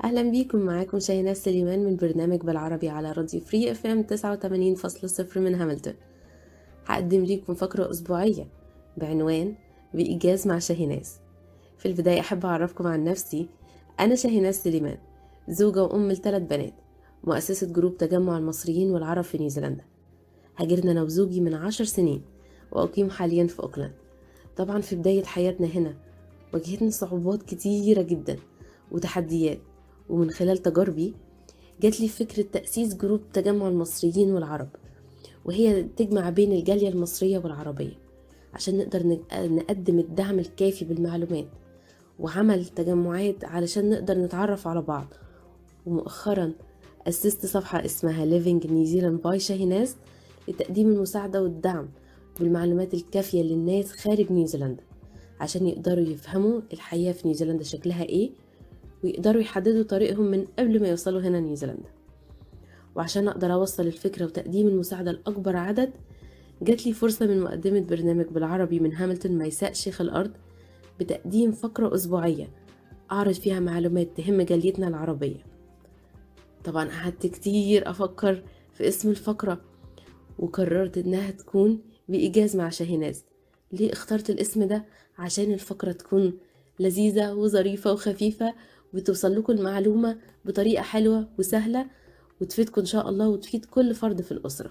أهلا بيكم معاكم شاهيناز سليمان من برنامج بالعربي على راديو فري اف ام 89.0 من هاملتون هقدم ليكم فقرة أسبوعية بعنوان بإيجاز مع شاهيناز في البداية أحب أعرفكم عن نفسي أنا شاهيناز سليمان زوجة وأم لثلاث بنات مؤسسة جروب تجمع المصريين والعرب في نيوزيلندا هاجرنا أنا وزوجي من عشر سنين وأقيم حاليا في أوكلاند طبعا في بداية حياتنا هنا واجهتنا صعوبات كتيرة جدا وتحديات ومن خلال تجاربي جات لي فكرة تأسيس جروب تجمع المصريين والعرب وهي تجمع بين الجالية المصرية والعربية عشان نقدر نقدم الدعم الكافي بالمعلومات وعمل تجمعات علشان نقدر نتعرف على بعض ومؤخرا أسست صفحة اسمها Living New Zealand by شاهيناز لتقديم المساعدة والدعم بالمعلومات الكافية للناس خارج نيوزيلندا عشان يقدروا يفهموا الحياة في نيوزيلندا شكلها ايه ويقدروا يحددوا طريقهم من قبل ما يوصلوا هنا نيوزيلندا وعشان أقدر أوصل الفكرة وتقديم المساعدة لأكبر عدد جات لي فرصة من مقدمة برنامج بالعربي من هاملتون ميساء شيخ الأرض بتقديم فقرة أسبوعية أعرض فيها معلومات تهم جاليتنا العربية طبعا قعدت كتير أفكر في اسم الفقرة وقررت إنها تكون بإيجاز مع شاهيناز ليه اخترت الاسم ده عشان الفقرة تكون لذيذة وظريفة وخفيفة وتوصل لكم المعلومة بطريقة حلوة وسهلة وتفيدكم إن شاء الله وتفيد كل فرد في الأسرة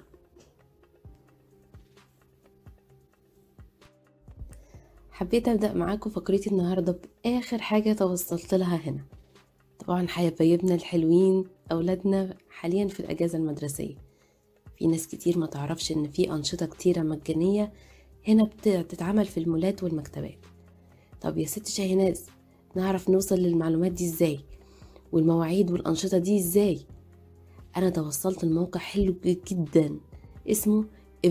حبيت أبدأ معاكم فقرتي النهاردة بآخر حاجة توصلت لها هنا طبعا حبايبنا الحلوين أولادنا حاليا في الأجازة المدرسية في ناس كتير ما تعرفش إن في أنشطة كتيرة مجانية هنا بتتعمل في المولات والمكتبات طب يا ست شاهيناز نعرف نوصل للمعلومات دي ازاي والمواعيد والأنشطة دي ازاي أنا توصلت الموقع حلو جدا اسمه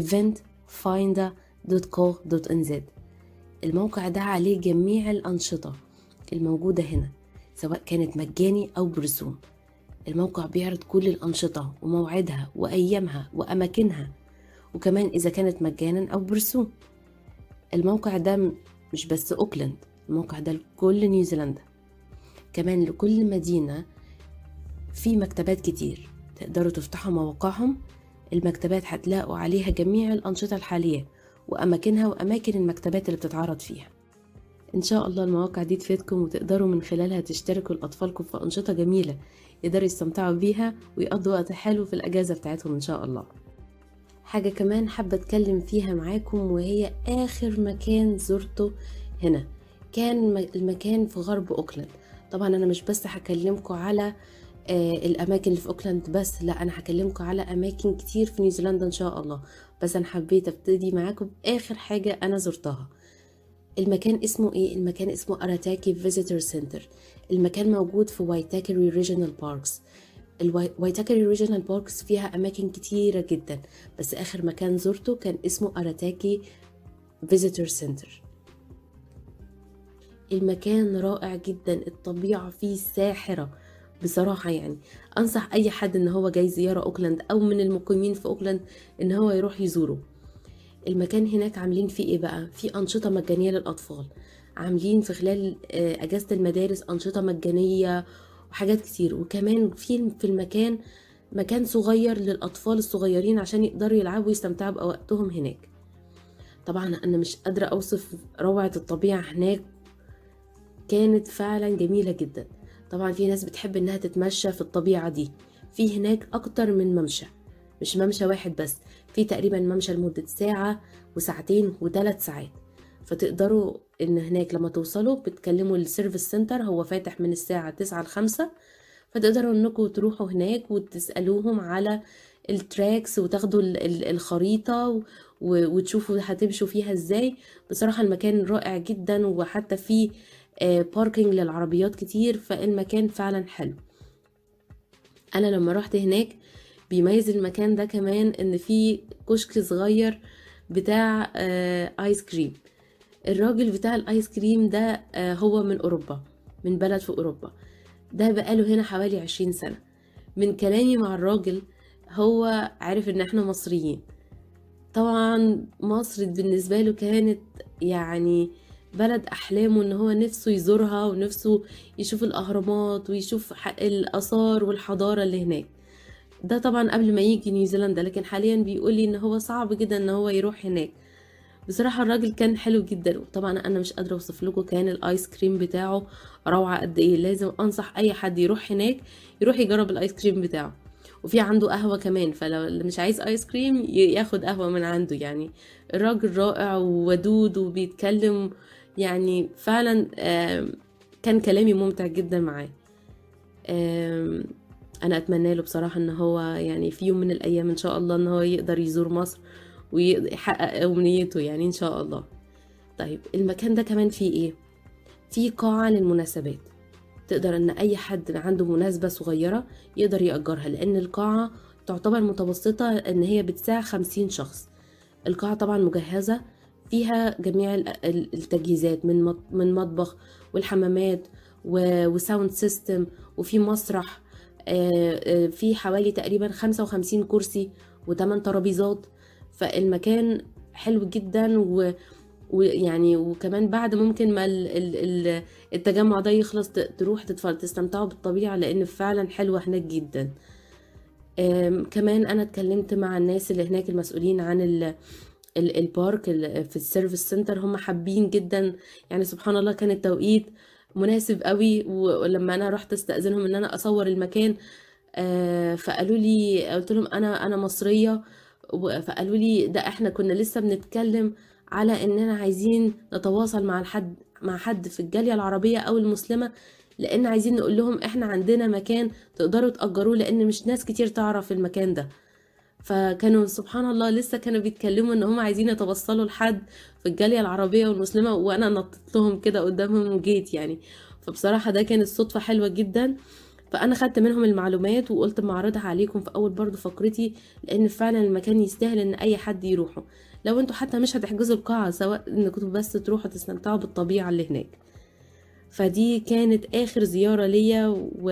eventfinder.co.nz الموقع ده عليه جميع الأنشطة الموجودة هنا سواء كانت مجاني أو برسوم الموقع بيعرض كل الأنشطة وموعدها وأيامها وأماكنها وكمان إذا كانت مجانا أو برسوم الموقع ده مش بس أوكلاند الموقع ده لكل نيوزيلندا كمان لكل مدينة في مكتبات كتير تقدروا تفتحوا مواقعهم المكتبات هتلاقوا عليها جميع الأنشطة الحالية وأماكنها وأماكن المكتبات اللي بتتعرض فيها إن شاء الله المواقع دي تفيدكم وتقدروا من خلالها تشتركوا لأطفالكم في أنشطة جميلة يقدروا يستمتعوا بيها ويقضوا وقت حلو في الأجازة بتاعتهم إن شاء الله حاجة كمان حابة أتكلم فيها معاكم وهي آخر مكان زرته هنا كان المكان في غرب أوكلاند طبعا أنا مش بس هكلمكم على آه الأماكن اللي في أوكلاند بس لا أنا هكلمكم على أماكن كتير في نيوزيلندا إن شاء الله بس أنا حبيت أبتدي معاكم بآخر حاجة أنا زرتها المكان اسمه ايه المكان اسمه اراتاكي فيزيتور سنتر المكان موجود في وايتاكري ريجونال باركس الوايتاكري ريجونال باركس فيها اماكن كتيره جدا بس اخر مكان زرته كان اسمه اراتاكي فيزيتور سنتر المكان رائع جدا الطبيعه فيه ساحره بصراحه يعني انصح اي حد ان هو جاي زياره اوكلاند او من المقيمين في اوكلاند ان هو يروح يزوره المكان هناك عاملين فيه ايه بقى في انشطه مجانيه للاطفال عاملين في خلال اجازه المدارس انشطه مجانيه وحاجات كتير وكمان في في المكان مكان صغير للاطفال الصغيرين عشان يقدروا يلعبوا ويستمتعوا بوقتهم هناك طبعا انا مش قادره اوصف روعه الطبيعه هناك كانت فعلا جميله جدا طبعا في ناس بتحب انها تتمشى في الطبيعه دي في هناك اكتر من ممشى مش ممشى واحد بس في تقريبا ممشى لمدة ساعة وساعتين وثلاث ساعات فتقدروا ان هناك لما توصلوا بتكلموا السيرفيس سنتر هو فاتح من الساعة تسعة لخمسة فتقدروا انكم تروحوا هناك وتسألوهم على التراكس وتاخدوا الخريطة وتشوفوا هتمشوا فيها ازاي بصراحة المكان رائع جدا وحتى فيه باركينج للعربيات كتير فالمكان فعلا حلو انا لما رحت هناك بيميز المكان ده كمان ان في كشك صغير بتاع ايس كريم الراجل بتاع الايس كريم ده هو من اوروبا من بلد في اوروبا ده بقاله هنا حوالي عشرين سنة من كلامي مع الراجل هو عارف ان احنا مصريين طبعا مصر بالنسبة له كانت يعني بلد أحلامه إن هو نفسه يزورها ونفسه يشوف الأهرامات ويشوف ح- الآثار والحضارة اللي هناك ده طبعا قبل ما يجي نيوزيلندا لكن حاليا بيقول لي إن هو صعب جدا إن هو يروح هناك بصراحة الراجل كان حلو جدا وطبعا أنا مش قادرة أوصف لكم كان الآيس كريم بتاعه روعة قد إيه لازم أنصح أي حد يروح هناك يروح يجرب الآيس كريم بتاعه وفي عنده قهوة كمان فلو اللي مش عايز آيس كريم ي- ياخد قهوة من عنده يعني الراجل رائع وودود وبيتكلم يعني فعلا آم، كان كلامي ممتع جدا معاه آم، انا اتمنى له بصراحه ان هو يعني في يوم من الايام ان شاء الله ان هو يقدر يزور مصر ويحقق امنيته يعني ان شاء الله طيب المكان ده كمان فيه ايه فيه قاعه للمناسبات تقدر ان اي حد عنده مناسبه صغيره يقدر يأجرها لان القاعه تعتبر متوسطه ان هي بتساع خمسين شخص القاعه طبعا مجهزه فيها جميع ال- ال- التجهيزات من مط- من مطبخ والحمامات و- وساوند سيستم وفي مسرح آه، آه، في حوالي تقريبا 55 كرسي وثمان ترابيزات فالمكان حلو جدا و ويعني وكمان بعد ممكن ما ال- ال- ال- التجمع ده يخلص ت- تروح تتفرج تستمتعوا بالطبيعة لأن فعلا حلوة هناك جدا آم، كمان أنا اتكلمت مع الناس اللي هناك المسؤولين عن ال ال- البارك ال- في السيرفيس سنتر هم حابين جدا يعني سبحان الله كان التوقيت مناسب قوي و- ولما انا رحت استأذنهم ان انا اصور المكان آه، فقالوا لي قلت لهم انا انا مصرية و- فقالوا لي ده احنا كنا لسه بنتكلم على اننا عايزين نتواصل مع الحد مع حد في الجالية العربية او المسلمة لان عايزين نقول لهم احنا عندنا مكان تقدروا تأجروه لان مش ناس كتير تعرف المكان ده فكانوا سبحان الله لسه كانوا بيتكلموا ان هم عايزين يتوصلوا لحد في الجالية العربية والمسلمة وانا نطيت لهم كده قدامهم وجيت يعني فبصراحة ده كانت صدفة حلوة جدا فانا خدت منهم المعلومات وقلت معرضها عليكم في اول برضو فقرتي لان فعلا المكان يستاهل ان اي حد يروحه لو انتوا حتى مش هتحجزوا القاعة سواء انكم بس تروحوا تستمتعوا بالطبيعة اللي هناك فدي كانت اخر زيارة ليا و...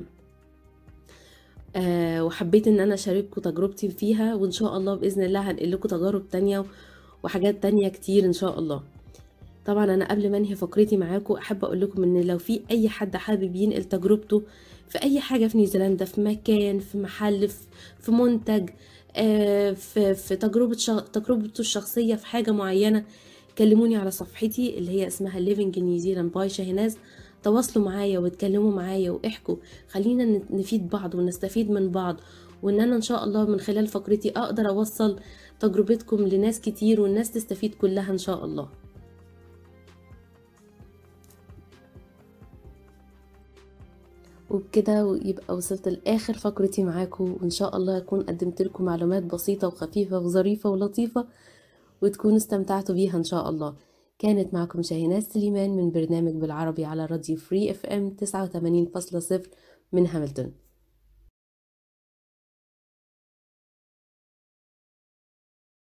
آه وحبيت ان انا اشارككم تجربتي فيها وان شاء الله باذن الله هنقل لكم تجارب تانية وحاجات تانية كتير ان شاء الله طبعا انا قبل ما انهي فقرتي معاكم احب اقول لكم ان لو في اي حد حابب ينقل تجربته في اي حاجه في نيوزيلندا في مكان في محل في, في منتج آه في في تجربه شغ... تجربته الشخصيه في حاجه معينه كلموني على صفحتي اللي هي اسمها Living in New Zealand by شاهناز تواصلوا معايا واتكلموا معايا واحكوا خلينا ن- نفيد بعض ونستفيد من بعض وان انا ان شاء الله من خلال فقرتي اقدر اوصل تجربتكم لناس كتير والناس تستفيد كلها ان شاء الله وبكده يبقى وصلت لآخر فقرتي معاكم وإن شاء الله أكون قدمت لكم معلومات بسيطة وخفيفة وظريفة ولطيفة وتكونوا استمتعتوا بيها إن شاء الله كانت معكم شاهيناز سليمان من برنامج بالعربي على راديو فري اف ام 89.0 من هاملتون